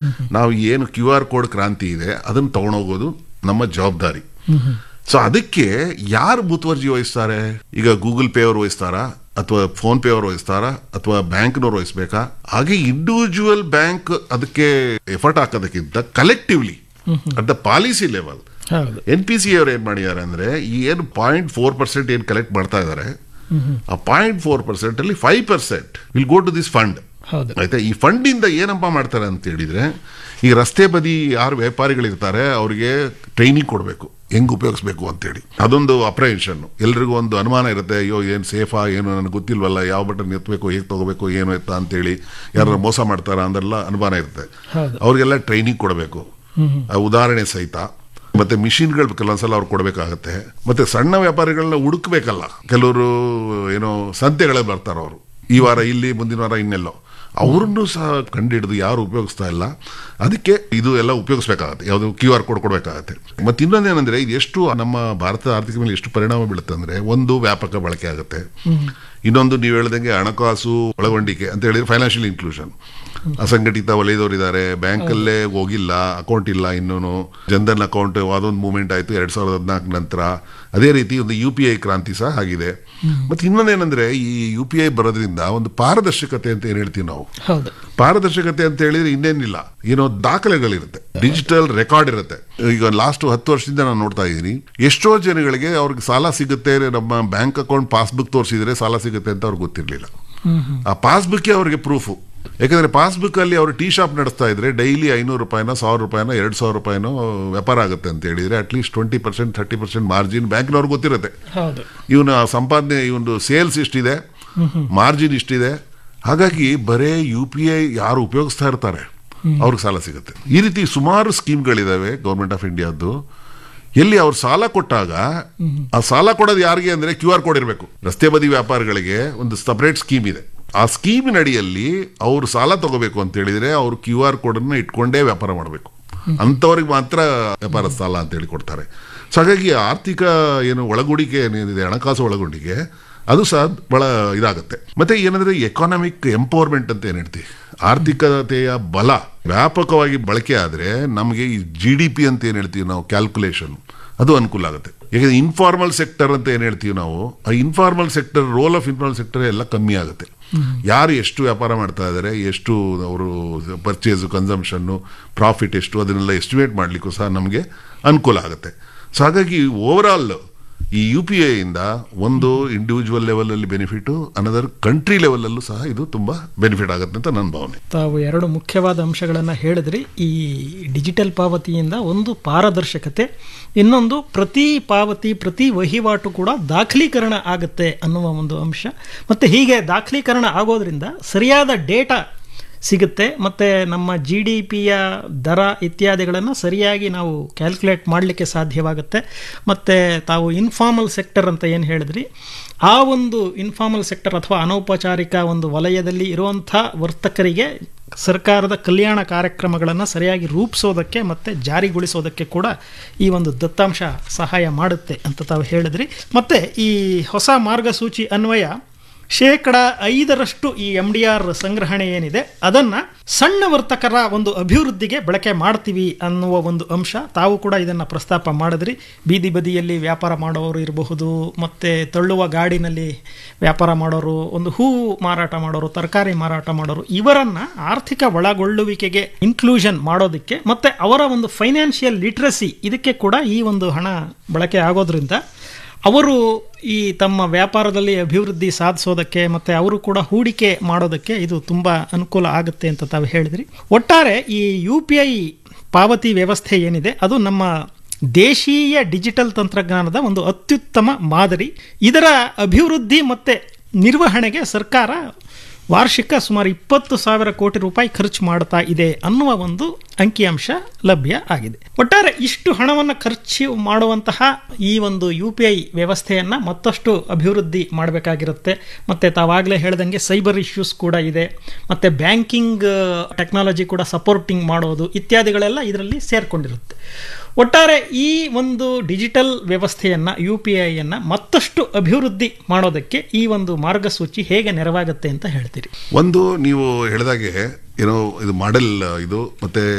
ನಾವು ಏನು Q R code ಕ್ರಾಂತಿ ಇದೆ ಅದನ್ನು ತಗೊಂಡೋಗೋದು ನಮ್ಮ ಜವಾಬ್ದಾರಿ ಸೊ ಅದಕ್ಕೆ ಯಾರು ಮುತುವರ್ಜಿ ವಹಿಸ್ತಾರೆ ಈಗ ಗೂಗಲ್ ಪೇ ಅವರು ವಹಿಸ್ತಾರಾ ಅಥವಾ ಫೋನ್ ಪೇ ಅವರು ವಹಿಸ್ತಾರಾ ಅಥವಾ ಬ್ಯಾಂಕ್ನವ್ರು ವಹಿಸ್ಬೇಕಾ ಹಾಗೆ ಇಂಡಿವಿಜುವಲ್ ಬ್ಯಾಂಕ್ ಅದಕ್ಕೆ ಎಫರ್ಟ್ ಹಾಕೋದಕ್ಕಿಂತ collectively at the policy level ಹೌದು ಎನ್ ಪಿ ಸಿ ಅವ್ರು ಏನ್ ಮಾಡಿದ್ದಾರೆ ಅಂದ್ರೆ ಈ ಏನು ಪಾಯಿಂಟ್ ಫೋರ್ ಪರ್ಸೆಂಟ್ ಏನು ಕಲೆಕ್ಟ್ ಮಾಡ್ತಾ ಇದ್ದಾರೆ ಆ ಪಾಯಿಂಟ್ ಫೋರ್ ಪರ್ಸೆಂಟ್ ಅಲ್ಲಿ five percent will go to this fund ಹೌದು ಆಯ್ತಾ ಈ ಫಂಡ್ ಇಂದ ಏನಪ್ಪ ಮಾಡ್ತಾರೆ ಅಂತ ಹೇಳಿದ್ರೆ ಈ ರಸ್ತೆ ಬದಿ ಯಾರು ವ್ಯಾಪಾರಿಗಳಿರ್ತಾರೆ ಅವರಿಗೆ ಟ್ರೈನಿಂಗ್ ಕೊಡಬೇಕು ಹೆಂಗ್ ಉಪಯೋಗಿಸ್ಬೇಕು ಅಂತೇಳಿ ಅದೊಂದು ಅಪ್ರಹೆನ್ಷನ್ ಎಲ್ರಿಗೂ ಒಂದು ಅನುಮಾನ ಇರುತ್ತೆ ಅಯ್ಯೋ ಏನು ಸೇಫಾ ಏನು ನನಗೆ ಗೊತ್ತಿಲ್ವಲ್ಲ ಯಾವ ಬಟನ್ ಎತ್ತಬೇಕು ಹೇಗೆ ತಗೋಬೇಕು ಏನು ಎತ್ತ ಅಂತೇಳಿ ಯಾರು ಮೋಸ ಮಾಡ್ತಾರಾ ಅಂದೆಲ್ಲ ಅನುಮಾನ ಇರುತ್ತೆ ಹೌದು. ಅವ್ರಿಗೆಲ್ಲ ಟ್ರೈನಿಂಗ್ ಕೊಡಬೇಕು ಆ ಉದಾಹರಣೆ ಸಹಿತ ಮತ್ತೆ ಮಿಷಿನ್ಗಳು ಕೆಲವೊಂದ್ಸಲ ಅವ್ರು ಕೊಡಬೇಕಾಗತ್ತೆ ಮತ್ತೆ ಸಣ್ಣ ವ್ಯಾಪಾರಿಗಳನ್ನ ಹುಡುಕ್ಬೇಕಲ್ಲ ಕೆಲವರು ಏನೋ ಸಂತೆಗಳಲ್ಲಿ ಬರ್ತಾರ ಅವರು ಈ ವಾರ ಇಲ್ಲಿ ಮುಂದಿನ ವಾರ ಇನ್ನೆಲ್ಲೋ ಅವ್ರನ್ನೂ ಸಹ ಕಂಡುಹಿಡಿದು ಯಾರು ಉಪಯೋಗಿಸ್ತಾ ಇಲ್ಲ ಅದಕ್ಕೆ ಇದು ಎಲ್ಲ ಉಪಯೋಗಿಸ್ಬೇಕಾಗತ್ತೆ ಯಾವುದು ಕ್ಯೂ ಆರ್ ಕೋಡ್ ಕೊಡಬೇಕಾಗತ್ತೆ ಮತ್ತೆ ಇನ್ನೊಂದೇನಂದ್ರೆ ಇದು ಎಷ್ಟು ನಮ್ಮ ಭಾರತ ಆರ್ಥಿಕ ಮೇಲೆ ಎಷ್ಟು ಪರಿಣಾಮ ಬೀಳುತ್ತೆ ಅಂದ್ರೆ ಒಂದು ವ್ಯಾಪಕ ಬಳಕೆ ಆಗುತ್ತೆ ಇನ್ನೊಂದು ನೀವು ಹೇಳ್ದಂಗೆ ಹಣಕಾಸು ಒಳಗೊಂಡಿಕೆ ಅಂತ ಹೇಳಿದ್ರೆ ಫೈನಾನ್ಷಿಯಲ್ ಇನ್ಕ್ಲೂಷನ್ ಅಸಂಘಟಿತ ವಲಯದವರು ಇದ್ದಾರೆ ಬ್ಯಾಂಕಲ್ಲೇ ಹೋಗಿಲ್ಲ ಅಕೌಂಟ್ ಇಲ್ಲ ಇನ್ನೂ ಜನ್ಧನ್ ಅಕೌಂಟ್ ಅದೊಂದು ಮೂವ್ಮೆಂಟ್ ಆಯಿತು ಎರಡ್ ಸಾವಿರದ ಹದಿನಾಲ್ಕು ನಂತರ ಅದೇ ರೀತಿ ಒಂದು ಯು ಪಿ ಐ ಕ್ರಾಂತಿ ಸಹ ಆಗಿದೆ ಮತ್ತೆ ಇನ್ನೊಂದೇನೆಂದ್ರೆ ಈ ಯು ಪಿ ಐ ಬರೋದ್ರಿಂದ ಒಂದು ಪಾರದರ್ಶಕತೆ ಅಂತ ಏನ್ ಹೇಳ್ತೀವಿ ನಾವು ಹೌದು ಪಾರದರ್ಶಕತೆ ಅಂತ ಹೇಳಿದ್ರೆ ಇನ್ನೇನಿಲ್ಲ ಏನೋ ದಾಖಲೆಗಳಿರುತ್ತೆ ಡಿಜಿಟಲ್ ರೆಕಾರ್ಡ್ ಇರುತ್ತೆ ಈಗ ಲಾಸ್ಟ್ ಹತ್ತು ವರ್ಷದಿಂದ ನಾನು ನೋಡ್ತಾ ಇದ್ದೀನಿ ಎಷ್ಟೋ ಜನಗಳಿಗೆ ಅವ್ರಿಗೆ ಸಾಲ ಸಿಗುತ್ತೆ ನಮ್ಮ ಬ್ಯಾಂಕ್ ಅಕೌಂಟ್ ಪಾಸ್ಬುಕ್ ತೋರಿಸಿದ್ರೆ ಸಾಲ ಸಿಗುತ್ತೆ ಅಂತ ಅವ್ರಿಗೆ ಗೊತ್ತಿರಲಿಲ್ಲ ಆ ಪಾಸ್ಬುಕ್ ಅವ್ರಿಗೆ ಪ್ರೂಫು ಯಾಕಂದ್ರೆ ಪಾಸ್ಬುಕ್ ಅಲ್ಲಿ ಅವರು ಟೀ ಶಾಪ್ ನಡೆಸ್ತಾ ಇದ್ರೆ ಡೈಲಿ ಐನೂರು ರೂಪಾಯಿನೋ ಸಾವಿರ ರೂಪಾಯಿನೋ ಎರಡು ಸಾವಿರ ರೂಪಾಯಿನೋ ವ್ಯಾಪಾರ ಆಗುತ್ತೆ ಅಂತ ಹೇಳಿದ್ರೆ at least twenty percent thirty percent margin ಬ್ಯಾಂಕ್ನವ್ರಿಗೆ ಗೊತ್ತಿರುತ್ತೆ ಹೌದು ಇವನ ಸಂಪಾದನೆ ಇವನು ಸೇಲ್ಸ್ ಇಷ್ಟಿದೆ ಮಾರ್ಜಿನ್ ಇಷ್ಟಿದೆ ಹಾಗಾಗಿ ಬರೇ ಯು ಪಿ ಐ ಯಾರು ಉಪಯೋಗಿಸ್ತಾ ಇರ್ತಾರೆ ಅವ್ರಿಗೆ ಸಾಲ ಸಿಗುತ್ತೆ ಈ ರೀತಿ ಸುಮಾರು ಸ್ಕೀಮ್ಗಳಿದಾವೆ ಗೌರ್ಮೆಂಟ್ ಆಫ್ ಇಂಡಿಯಾದ್ದು ಎಲ್ಲಿ ಅವ್ರು ಸಾಲ ಕೊಟ್ಟಾಗ ಆ ಸಾಲ ಕೊಡೋದು ಯಾರಿಗೆ ಅಂದ್ರೆ ಕ್ಯೂ ಆರ್ ಕೋಡ್ ಇರಬೇಕು ರಸ್ತೆ ಬದಿ ವ್ಯಾಪಾರಿಗಳಿಗೆ ಒಂದು ಸಪರೇಟ್ ಸ್ಕೀಮ್ ಇದೆ ಆ ಸ್ಕೀಮಿನ ಅಡಿಯಲ್ಲಿ ಅವ್ರು ಸಾಲ ತಗೋಬೇಕು ಅಂತ ಹೇಳಿದ್ರೆ ಅವ್ರು ಕ್ಯೂ ಆರ್ ಕೋಡ್ ಅನ್ನ ಇಟ್ಕೊಂಡೇ ವ್ಯಾಪಾರ ಮಾಡಬೇಕು ಅಂಥವ್ರಿಗೆ ಮಾತ್ರ ವ್ಯಾಪಾರ ಸಾಲ ಅಂತ ಹೇಳಿ ಕೊಡ್ತಾರೆ ಸೊ ಹಾಗಾಗಿ ಆರ್ಥಿಕ ಏನು ಒಳಗೂಡಿಕೆ ಏನಿದೆ ಹಣಕಾಸು ಒಳಗೊಂಡಿಗೆ ಅದು ಸಹ ಬಹಳ ಇದಾಗುತ್ತೆ ಮತ್ತೆ ಏನಂದ್ರೆ ಎಕಾನಮಿಕ್ ಎಂಪವರ್ಮೆಂಟ್ ಅಂತ ಏನ್ ಹೇಳ್ತೀವಿ ಆರ್ಥಿಕತೆಯ ಬಲ ವ್ಯಾಪಕವಾಗಿ ಬಳಕೆ ಆದ್ರೆ ನಮಗೆ ಈ ಜಿ ಡಿ ಪಿ ಅಂತ ಏನ್ ಹೇಳ್ತೀವಿ ನಾವು ಕ್ಯಾಲ್ಕುಲೇಷನ್ ಅದು ಅನುಕೂಲ ಆಗುತ್ತೆ ಯಾಕಂದ್ರೆ ಇನ್ಫಾರ್ಮಲ್ ಸೆಕ್ಟರ್ ಅಂತ ಏನ್ ಹೇಳ್ತೀವಿ ನಾವು ಆ informal sector role of informal sector ಎಲ್ಲ ಕಮ್ಮಿ ಆಗುತ್ತೆ ಯಾರು ಎಷ್ಟು ವ್ಯಾಪಾರ ಮಾಡ್ತಾ ಇದ್ದಾರೆ ಎಷ್ಟು ಅವರು ಪರ್ಚೇಸ್ ಕನ್ಸಂಪ್ಷನ್ ಪ್ರಾಫಿಟ್ ಎಷ್ಟು ಅದನ್ನೆಲ್ಲ ಎಸ್ಟಿಮೇಟ್ ಮಾಡ್ಲಿಕ್ಕೂ ಸಹ ನಮಗೆ ಅನುಕೂಲ ಆಗುತ್ತೆ ಸೊ ಹಾಗಾಗಿ ಓವರ್ ಆಲ್ ಈ ಯು ಪಿ ಐ ಇಂದ ಒಂದು ಇಂಡಿವಿಜುವಲ್ ಲೆವೆಲ್ ಅಲ್ಲಿ ಬೆನಿಫಿಟ್ ಅನದರ್ ಕಂಟ್ರಿ ಲೆವೆಲ್ ಅಲ್ಲೂ ಸಹ ಇದು ತುಂಬಾ ಬೆನಿಫಿಟ್ ಆಗುತ್ತೆ ಅಂತ ನನ್ನ ಭಾವನೆ ತಾವು ಎರಡು ಮುಖ್ಯವಾದ ಅಂಶಗಳನ್ನು ಹೇಳಿದ್ರಿ ಈ ಡಿಜಿಟಲ್ ಪಾವತಿಯಿಂದ ಒಂದು ಪಾರದರ್ಶಕತೆ ಇನ್ನೊಂದು ಪ್ರತಿ ಪಾವತಿ ಪ್ರತಿ ವಹಿವಾಟು ಕೂಡ ದಾಖಲೀಕರಣ ಆಗುತ್ತೆ ಅನ್ನುವ ಒಂದು ಅಂಶ ಮತ್ತು ಹೀಗೆ ದಾಖಲೀಕರಣ ಆಗೋದ್ರಿಂದ ಸರಿಯಾದ ಡೇಟಾ ಸಿಗುತ್ತೆ ಮತ್ತು ನಮ್ಮ ಜಿ ಡಿ ಪಿಯ ದರ ಇತ್ಯಾದಿಗಳನ್ನು ಸರಿಯಾಗಿ ನಾವು ಕ್ಯಾಲ್ಕುಲೇಟ್ ಮಾಡಲಿಕ್ಕೆ ಸಾಧ್ಯವಾಗುತ್ತೆ ಮತ್ತು ತಾವು ಇನ್ಫಾರ್ಮಲ್ ಸೆಕ್ಟರ್ ಅಂತ ಏನು ಹೇಳಿದ್ರಿ ಆ ಒಂದು ಇನ್ಫಾರ್ಮಲ್ ಸೆಕ್ಟರ್ ಅಥವಾ ಅನೌಪಚಾರಿಕ ಒಂದು ವಲಯದಲ್ಲಿ ಇರುವಂಥ ವರ್ತಕರಿಗೆ ಸರ್ಕಾರದ ಕಲ್ಯಾಣ ಕಾರ್ಯಕ್ರಮಗಳನ್ನು ಸರಿಯಾಗಿ ರೂಪಿಸೋದಕ್ಕೆ ಮತ್ತು ಜಾರಿಗೊಳಿಸೋದಕ್ಕೆ ಕೂಡ ಈ ಒಂದು ದತ್ತಾಂಶ ಸಹಾಯ ಮಾಡುತ್ತೆ ಅಂತ ತಾವು ಹೇಳಿದ್ರಿ ಮತ್ತು ಈ ಹೊಸ ಮಾರ್ಗಸೂಚಿ ಅನ್ವಯ ಶೇಕಡ ಐದರಷ್ಟು ಈ ಎಮ್ ಡಿ ಆರ್ ಸಂಗ್ರಹಣೆ ಏನಿದೆ ಅದನ್ನು ಸಣ್ಣ ವರ್ತಕರ ಒಂದು ಅಭಿವೃದ್ಧಿಗೆ ಬಳಕೆ ಮಾಡ್ತೀವಿ ಅನ್ನುವ ಒಂದು ಅಂಶ ತಾವು ಕೂಡ ಇದನ್ನು ಪ್ರಸ್ತಾಪ ಮಾಡಿದ್ರಿ ಬೀದಿ ಬದಿಯಲ್ಲಿ ವ್ಯಾಪಾರ ಮಾಡೋರು ಇರಬಹುದು ಮತ್ತು ತಳ್ಳುವ ಗಾಡಿನಲ್ಲಿ ವ್ಯಾಪಾರ ಮಾಡೋರು ಒಂದು ಹೂವು ಮಾರಾಟ ಮಾಡೋರು ತರಕಾರಿ ಮಾರಾಟ ಮಾಡೋರು ಇವರನ್ನು ಆರ್ಥಿಕ ಒಳಗೊಳ್ಳುವಿಕೆಗೆ ಇನ್ಕ್ಲೂಷನ್ ಮಾಡೋದಕ್ಕೆ ಮತ್ತು ಅವರ ಒಂದು ಫೈನಾನ್ಷಿಯಲ್ ಲಿಟ್ರಸಿ ಇದಕ್ಕೆ ಕೂಡ ಈ ಒಂದು ಹಣ ಬಳಕೆ ಆಗೋದ್ರಿಂದ ಅವರು ಈ ತಮ್ಮ ವ್ಯಾಪಾರದಲ್ಲಿ ಅಭಿವೃದ್ಧಿ ಸಾಧಿಸೋದಕ್ಕೆ ಮತ್ತು ಅವರು ಕೂಡ ಹೂಡಿಕೆ ಮಾಡೋದಕ್ಕೆ ಇದು ತುಂಬ ಅನುಕೂಲ ಆಗುತ್ತೆ ಅಂತ ತಾವು ಹೇಳಿದ್ರಿ ಒಟ್ಟಾರೆ ಈ ಯು ಪಿ ಐ ಪಾವತಿ ವ್ಯವಸ್ಥೆ ಏನಿದೆ ಅದು ನಮ್ಮ ದೇಶೀಯ ಡಿಜಿಟಲ್ ತಂತ್ರಜ್ಞಾನದ ಒಂದು ಅತ್ಯುತ್ತಮ ಮಾದರಿ ಇದರ ಅಭಿವೃದ್ಧಿ ಮತ್ತು ನಿರ್ವಹಣೆಗೆ ಸರ್ಕಾರ ವಾರ್ಷಿಕ ಸುಮಾರು ಇಪ್ಪತ್ತು ಸಾವಿರ ಕೋಟಿ ರೂಪಾಯಿ ಖರ್ಚು ಮಾಡ್ತಾ ಇದೆ ಅನ್ನುವ ಒಂದು ಅಂಕಿಅಂಶ ಲಭ್ಯ ಆಗಿದೆ ಒಟ್ಟಾರೆ ಇಷ್ಟು ಹಣವನ್ನು ಖರ್ಚು ಮಾಡುವಂತಹ ಈ ಒಂದು ಯು ಪಿ ಐ ವ್ಯವಸ್ಥೆಯನ್ನು ಮತ್ತಷ್ಟು ಅಭಿವೃದ್ಧಿ ಮಾಡಬೇಕಾಗಿರುತ್ತೆ ಮತ್ತು ತಾವಾಗಲೇ ಹೇಳ್ದಂಗೆ ಸೈಬರ್ ಇಶ್ಯೂಸ್ ಕೂಡ ಇದೆ ಮತ್ತು ಬ್ಯಾಂಕಿಂಗ್ ಟೆಕ್ನಾಲಜಿ ಕೂಡ ಸಪೋರ್ಟಿಂಗ್ ಮಾಡೋದು ಇತ್ಯಾದಿಗಳೆಲ್ಲ ಇದರಲ್ಲಿ ಸೇರಿಕೊಂಡಿರುತ್ತೆ ಒಟ್ಟಾರೆ ಈ ಒಂದು ಡಿಜಿಟಲ್ ವ್ಯವಸ್ಥೆಯನ್ನು ಯು ಪಿ ಐಯನ್ನು ಮತ್ತಷ್ಟು ಅಭಿವೃದ್ಧಿ ಮಾಡೋದಕ್ಕೆ ಈ ಒಂದು ಮಾರ್ಗಸೂಚಿ ಹೇಗೆ ನೆರವಾಗುತ್ತೆ ಅಂತ ಹೇಳ್ತೀರಿ ಒಂದು ನೀವು ಹೇಳಿದಾಗೆ ಏನೋ ಇದು ಮಾಡೆಲ್ ಇದು ಮತ್ತೆ